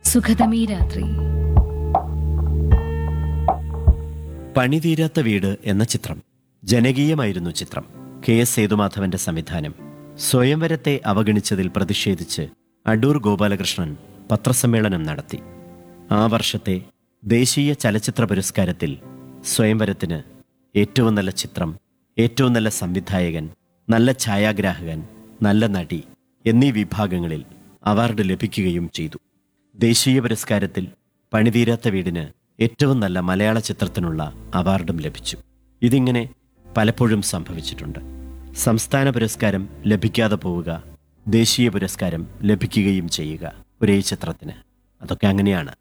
സുഖതമീ രാത്രി പണിതീരാത്ത വീട് എന്ന ചിത്രം ജനകീയമായിരുന്നു ചിത്രം കെ എസ് സേതുമാധവന്റെ സംവിധാനം സ്വയംവരത്തെ അവഗണിച്ചതിൽ പ്രതിഷേധിച്ച് അടൂർ ഗോപാലകൃഷ്ണൻ പത്രസമ്മേളനം നടത്തി ആ വർഷത്തെ ദേശീയ ചലച്ചിത്ര പുരസ്കാരത്തിൽ സ്വയംവരത്തിന് ഏറ്റവും നല്ല ചിത്രം ഏറ്റവും നല്ല സംവിധായകൻ നല്ല ഛായാഗ്രാഹകൻ നല്ല നടി എന്നീ വിഭാഗങ്ങളിൽ അവാർഡ് ലഭിക്കുകയും ചെയ്തു ദേശീയ പുരസ്കാരത്തിൽ പണിതീരാത്ത വീടിന് ഏറ്റവും നല്ല മലയാള ചിത്രത്തിനുള്ള അവാർഡും ലഭിച്ചു ഇതിങ്ങനെ പലപ്പോഴും സംഭവിച്ചിട്ടുണ്ട് സംസ്ഥാന പുരസ്കാരം ലഭിക്കാതെ പോവുക ദേശീയ പുരസ്കാരം ലഭിക്കുകയും ചെയ്യുക ഒരേ ചിത്രത്തിന് അതൊക്കെ അങ്ങനെയാണ്